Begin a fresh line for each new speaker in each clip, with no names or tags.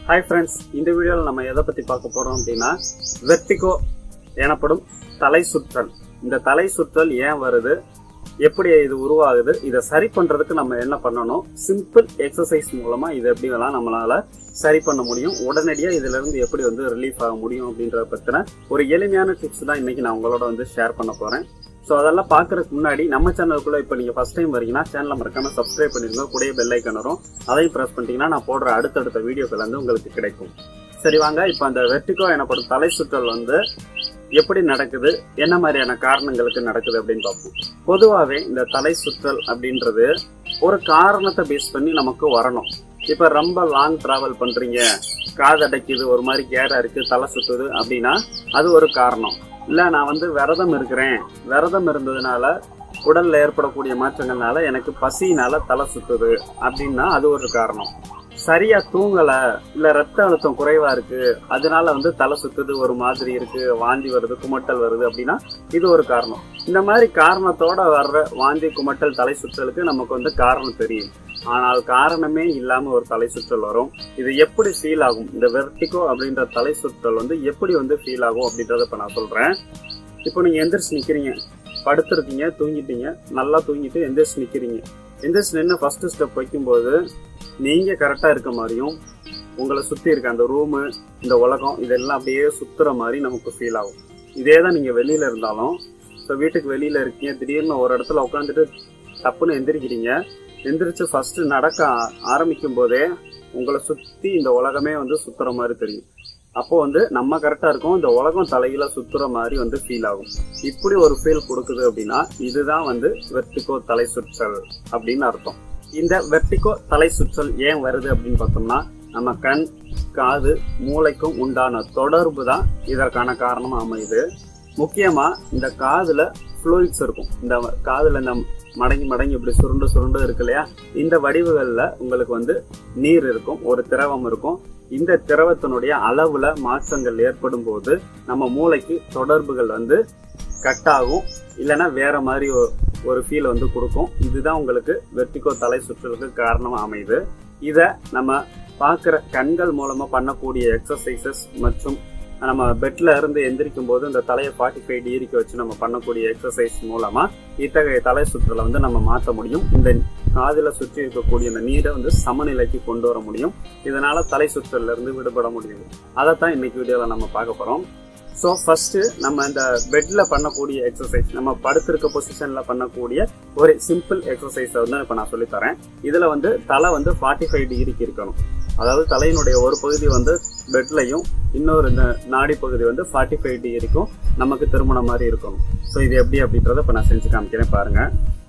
hi friends இந்த வீடியோவில் நம்ம எதை பற்றி பார்க்க போகிறோம் அப்படின்னா வெர்டிகோ எனப்படும் தலை சுற்றல் இந்த தலை சுற்றல் ஏன் வருது எப்படி இது உருவாகுது இதை சரி பண்றதுக்கு நம்ம என்ன பண்ணணும் சிம்பிள் எக்ஸசைஸ் மூலமா இது எப்படி எல்லாம் நம்மளால சரி பண்ண முடியும் உடனடியா இதுல இருந்து எப்படி வந்து ரிலீஃப் ஆக முடியும் அப்படின்றத பத்தின ஒரு எளிமையான டிப்ஸ் தான் இன்னைக்கு நான் உங்களோட வந்து ஷேர் பண்ண போறேன் ஸோ அதெல்லாம் பார்க்கறதுக்கு முன்னாடி நம்ம சேனலுக்குள்ள இப்போ நீங்க ஃபர்ஸ்ட் டைம் வரீங்கன்னா சேனலை மறக்காம சப்ஸ்கிரைப் பண்ணிருங்க கூடயே பெல் ஐக்கன் வரும் அதையும் பிரஸ் பண்ணிட்டீங்கன்னா நான் போடுற அடுத்தடுத்த வீடியோக்கள் வந்து உங்களுக்கு கிடைக்கும் சரி வாங்க இப்போ அந்த வெர்டிகோ எனப்படும் தலை சுற்றல் வந்து எப்படி நடக்குது என்ன மாதிரியான காரணங்களுக்கு நடக்குது அப்படின்னு பார்ப்போம் பொதுவாகவே இந்த தலை சுற்றல் அப்படின்றது ஒரு காரணத்தை பேஸ் பண்ணி நமக்கு வரணும் இப்ப ரொம்ப லாங் டிராவல் பண்றீங்க காதடைக்குது ஒரு மாதிரி கேரா இருக்கு தலை சுத்துது அப்படின்னா அது ஒரு காரணம் இல்ல நான் வந்து விரதம் இருக்கிறேன் விரதம் இருந்ததுனால உடல்ல ஏற்படக்கூடிய மாற்றங்கள்னால எனக்கு பசினால தலை சுத்துது அப்படின்னா அது ஒரு காரணம் சரியா தூங்கல இல்ல ரத்த அழுத்தம் குறைவா இருக்கு அதனால வந்து தலை சுத்துது ஒரு மாதிரி இருக்கு வாந்தி வருது குமட்டல் வருது அப்படின்னா இது ஒரு காரணம் இந்த மாதிரி காரணத்தோட வர்ற வாந்தி குமட்டல் தலை சுற்றலுக்கு நமக்கு வந்து காரணம் தெரியும் ஆனால் காரணமே இல்லாம ஒரு தலை சுற்றல் வரும் இது எப்படி ஃபீல் ஆகும் இந்த வெர்டிகோ அப்படின்ற தலை சுற்றல் வந்து எப்படி வந்து ஃபீல் ஆகும் அப்படின்றத இப்ப நான் சொல்றேன் இப்போ நீங்க எந்திரிச்சு நிக்கிறீங்க படுத்திருக்கீங்க தூங்கிட்டீங்க நல்லா தூங்கிட்டு எந்திரிச்சு நிக்கிறீங்க எந்திரிச்சு நின்று ஃபர்ஸ்ட் ஸ்டெப் வைக்கும்போது நீங்க கரெக்டா இருக்க மாதிரியும் உங்களை சுத்தி இருக்க அந்த ரூமு இந்த உலகம் இதெல்லாம் அப்படியே சுத்துற மாதிரி நமக்கு ஃபீல் ஆகும் இதே தான் நீங்க வெளியில இருந்தாலும் இப்போ வீட்டுக்கு வெளியில இருக்கீங்க திடீர்னு ஒரு இடத்துல உட்காந்துட்டு டப்புன்னு எந்திரிக்கிறீங்க எந்திரிச்சு ஃபர்ஸ்ட் நடக்க ஆ- ஆரம்பிக்கும் போதே உங்களை சுத்தி இந்த உலகமே வந்து சுத்துற மாதிரி தெரியும் அப்போ வந்து நம்ம கரெக்டா இருக்கோம் இந்த உலகம் தலையில சுத்துற மாதிரி வந்து ஃபீல் ஆகும் இப்படி ஒரு ஃபீல் கொடுக்குது அப்படின்னா இதுதான் வந்து வெர்டிகோ தலை சுற்றல் அப்படின்னு அர்த்தம் இந்த வெர்டிகோ தலை சுற்றல் ஏன் வருது அப்படின்னு பார்த்தோம்னா நம்ம கண் காது மூளைக்கும் உண்டான தொடர்பு தான் இதற்கான காரணமா அமையுது முக்கியமா இந்த காதுல ஃப்ளூயிட்ஸ் இருக்கும் இந்த காதுல இந்த மடங்கி மடங்கி இப்படி சுருண்டு சுருண்டு இருக்கு இல்லையா இந்த வடிவுகள்ல உங்களுக்கு வந்து நீர் இருக்கும் ஒரு திரவம் இருக்கும் இந்த திரவத்தினுடைய அளவுல மாற்றங்கள் ஏற்படும் போது நம்ம மூளைக்கு தொடர்புகள் வந்து கட் ஆகும் இல்லைன்னா வேற மாதிரி ஒரு- ஒரு ஃபீல் வந்து கொடுக்கும் இதுதான் உங்களுக்கு வெர்டிகோ தலை சுற்றலுக்கு காரணமா அமையுது இத நம்ம பார்க்குற கண்கள் மூலமா பண்ணக்கூடிய எக்ஸசைசஸ் மற்றும் நம்ம பெட்ல இருந்து எந்திரிக்கும் போது இந்த தலையை ஃபார்ட்டி ஃபைவ் டிகிரிக்கு வச்சு நம்ம பண்ணக்கூடிய எக்ஸசைஸ் மூலமா இத்தகைய தலை சுற்றலை வந்து நம்ம மாற்ற முடியும் இந்த காதுல சுற்றி இருக்கக்கூடிய இந்த நீரை வந்து சமநிலைக்கு கொண்டு வர முடியும் இதனால தலை சுற்றல்ல இருந்து விடுபட முடியும் அதைத்தான் இன்னைக்கு வீடியோல நம்ம பார்க்க போறோம் ஸோ ஃபர்ஸ்ட் நம்ம இந்த பெட்ல பண்ணக்கூடிய எக்ஸசைஸ் நம்ம படுத்திருக்க பொசிஷன்ல பண்ணக்கூடிய ஒரு சிம்பிள் எக்ஸசைஸை வந்து இப்போ நான் சொல்லித் தரேன் இதுல வந்து தலை வந்து ஃபார்ட்டி ஃபைவ் டிகிரிக்கு இருக்கணும் அதாவது தலையினுடைய ஒரு பகுதி வந்து பெட்லையும் இன்னொரு இந்த நாடி பகுதி வந்து ஃபார்ட்டி ஃபைவ் டிகிரிக்கும் நமக்கு திருமண மாதிரி இருக்கணும் ஸோ இது எப்படி அப்படின்றத இப்போ நான் செஞ்சு காமிக்கிறேன் பாருங்க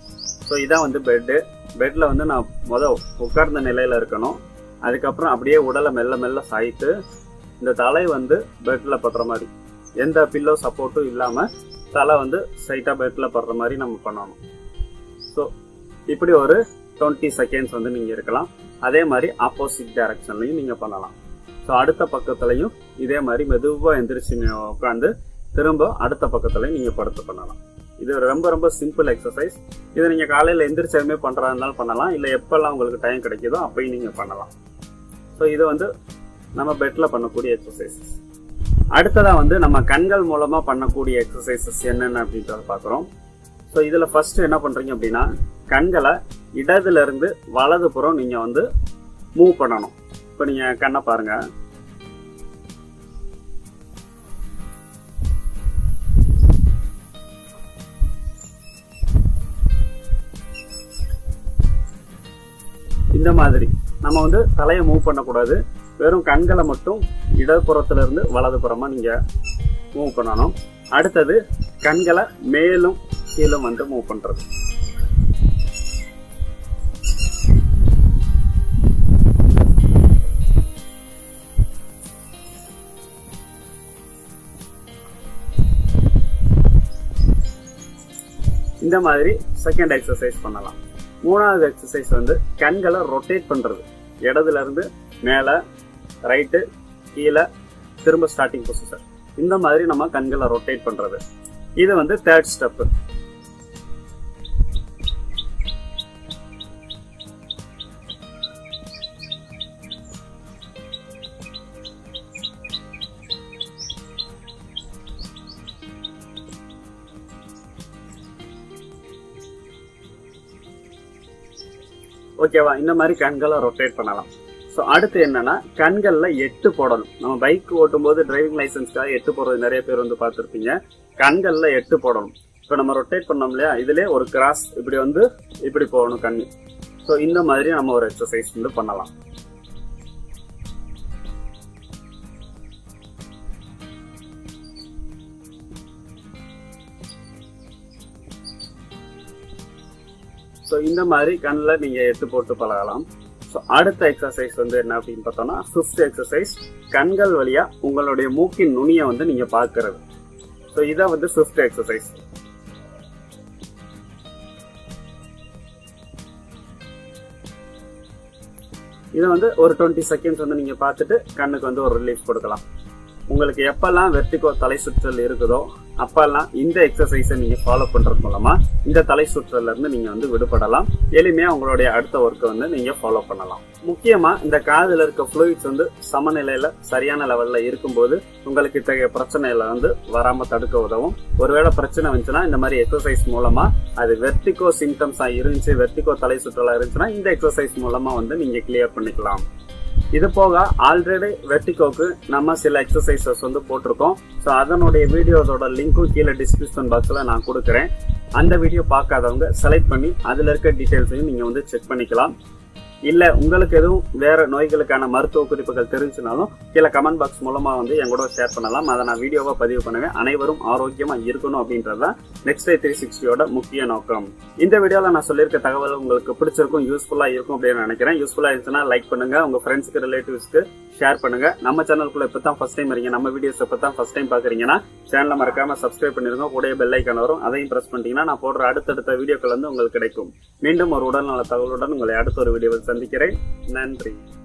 ஸோ இதான் வந்து பெட்டு பெட்ல வந்து நான் முத உட்கார்ந்த நிலையில இருக்கணும் அதுக்கப்புறம் அப்படியே உடலை மெல்ல மெல்ல சாய்த்து இந்த தலை வந்து பெட்ல படுற மாதிரி எந்த பில்லோ சப்போர்ட்டும் இல்லாம தலை வந்து ஸ்ட்ரைட்டா பெட்ல படுற மாதிரி நம்ம பண்ணணும் ஸோ இப்படி ஒரு டுவெண்ட்டி செகண்ட்ஸ் வந்து நீங்க இருக்கலாம் அதே மாதிரி ஆப்போசிட் டைரக்ஷன்லையும் நீங்க பண்ணலாம் ஸோ அடுத்த பக்கத்துலையும் இதே மாதிரி மெதுவா எந்திரிச்சு உட்காந்து திரும்ப அடுத்த பக்கத்துலையும் நீங்க படுத்து பண்ணலாம் இது ரொம்ப ரொம்ப சிம்பிள் எக்ஸசைஸ் இதை நீங்க காலையில எந்திரிச்சதுமே பண்றதா இருந்தாலும் பண்ணலாம் இல்ல எப்பெல்லாம் உங்களுக்கு டைம் கிடைக்குதோ அப்பயும் நீங்க பண்ணலாம் ஸோ இது வந்து நம்ம பெட்ல பண்ணக்கூடிய எக்ஸசைசஸ் அடுத்ததா வந்து நம்ம கண்கள் மூலமா பண்ணக்கூடிய எக்ஸசைசஸ் என்னென்ன அப்படின்றத பார்க்குறோம் ஸோ இதுல ஃபர்ஸ்ட் என்ன பண்றீங்க அப்படின்னா கண்களை இடதுல இருந்து வலது புறம் நீங்க வந்து மூவ் பண்ணணும் இப்போ நீங்க கண்ணை பாருங்க இந்த மாதிரி நம்ம வந்து தலையை மூவ் பண்ணக்கூடாது வெறும் கண்களை மட்டும் இடதுபுறத்துல இருந்து வலதுபுறமா நீங்க மூவ் பண்ணணும் அடுத்தது கண்களை மேலும் கீழும் வந்து மூவ் பண்றது இந்த மாதிரி செகண்ட் எக்ஸசைஸ் பண்ணலாம் மூணாவது எக்ஸசைஸ் வந்து கண்களை ரொட்டேட் பண்றது இடதுல இருந்து மேல ரைட்டு கீழே திரும்ப ஸ்டார்டிங் பொசிஷன் இந்த மாதிரி நம்ம கண்களை ரொட்டேட் பண்றது இது வந்து தேர்ட் ஸ்டெப் ஓகேவா இந்த மாதிரி கண்களை ரொட்டேட் பண்ணலாம் ஸோ அடுத்து என்னன்னா கண்கள்ல எட்டு போடணும் நம்ம பைக் ஓட்டும் போது டிரைவிங் லைசன்ஸ்க்காக எட்டு போடுறது நிறைய பேர் வந்து பார்த்துருப்பீங்க கண்கள்ல எட்டு போடணும் இப்போ நம்ம ரொட்டேட் பண்ணோம் இல்லையா இதுலயே ஒரு கிராஸ் இப்படி வந்து இப்படி போகணும் கண் ஸோ இந்த மாதிரி நம்ம ஒரு எக்ஸசைஸ் வந்து பண்ணலாம் ஸோ இந்த மாதிரி கண்ணில் நீங்கள் எட்டு போட்டு பழகலாம் ஸோ அடுத்த எக்ஸசைஸ் வந்து என்ன அப்படின்னு பார்த்தோம்னா ஃபிஃப்த் எக்ஸசைஸ் கண்கள் வழியா உங்களுடைய மூக்கின் நுனியை வந்து நீங்க பார்க்கறது ஸோ இதான் வந்து ஃபிஃப்த் எக்ஸசைஸ் இதை வந்து ஒரு டுவெண்ட்டி செகண்ட்ஸ் வந்து நீங்க பார்த்துட்டு கண்ணுக்கு வந்து ஒரு ரிலீஃப் கொடுக்கலாம் உங்களுக்கு எப்பெல்லாம் வெர்டிகோ தலை சுற்றல் இருக்குதோ அப்பெல்லாம் இந்த எக்ஸசைஸை நீங்க ஃபாலோ பண்றது மூலமா இந்த தலை சுற்றல்ல இருந்து நீங்க வந்து விடுபடலாம் எளிமையா உங்களுடைய அடுத்த ஒர்க்கை வந்து நீங்க ஃபாலோ பண்ணலாம் முக்கியமா இந்த காதுல இருக்க ஃப்ளூயிட்ஸ் வந்து சமநிலையில சரியான லெவல்ல இருக்கும்போது உங்களுக்கு இத்தகைய பிரச்சனைகளை வந்து வராம தடுக்க உதவும் ஒருவேளை பிரச்சனை வந்துச்சுன்னா இந்த மாதிரி எக்ஸசைஸ் மூலமா அது வெர்டிகோ சிம்டம்ஸா இருந்துச்சு வெர்டிகோ தலை சுற்றலா இருந்துச்சுன்னா இந்த எக்ஸசைஸ் மூலமா வந்து நீங்க கிளியர் பண்ணிக்கலாம் இது போக ஆல்ரெடி வெர்டிகோக்கு நம்ம சில எக்ஸசைசஸ் வந்து போட்டிருக்கோம் ஸோ அதனுடைய வீடியோஸோட லிங்க்கும் கீழே டிஸ்கிரிப்ஷன் பாக்ஸில் நான் கொடுக்குறேன் அந்த வீடியோ பார்க்காதவங்க செலக்ட் பண்ணி அதில் இருக்க டீட்டெயில்ஸையும் நீங்கள் வந்து செக் பண்ணிக்கலாம் இல்ல உங்களுக்கு எதுவும் வேற நோய்களுக்கான மருத்துவ குறிப்புகள் தெரிஞ்சுனாலும் கீழே கமெண்ட் பாக்ஸ் மூலமா வந்து என் கூட ஷேர் பண்ணலாம் அதை நான் வீடியோவா பதிவு பண்ணுவேன் அனைவரும் ஆரோக்கியமா இருக்கணும் அப்படின்றதுதான் நெக்ஸ்ட் டே த்ரீ சிக்ஸ்டியோட முக்கிய நோக்கம் இந்த வீடியோல நான் சொல்லியிருக்க தகவல் உங்களுக்கு பிடிச்சிருக்கும் யூஸ்ஃபுல்லா இருக்கும் அப்படின்னு நினைக்கிறேன் யூஸ்ஃபுல்லா இருந்துச்சுன்னா லைக் பண்ணுங்க உங்க ஃப்ரெண்ட்ஸ்க்கு ரிலேட்டிவ்ஸ்க்கு ஷேர் பண்ணுங்க நம்ம சேனலுக்குள்ள இப்போ தான் ஃபர்ஸ்ட் டைம் வரீங்க நம்ம வீடியோஸ் இப்போ தான் ஃபர்ஸ்ட் டைம் பாக்குறீங்கன்னா சேனலை மறக்காம சப்ஸ்கிரைப் பண்ணிருங்க கூட பெல் ஐக்கான் வரும் அதையும் பிரஸ் பண்ணிட்டீங்கன்னா நான் போடுற அடுத்தடுத்த வீடியோக்கள் வந்து உங்களுக்கு கிடைக்கும் மீண்டும் ஒரு உடல்நல தகவலுடன் உங்களை அடுத்த ஒரு வீடியோவில் சந்திக்கிறேன் நன்றி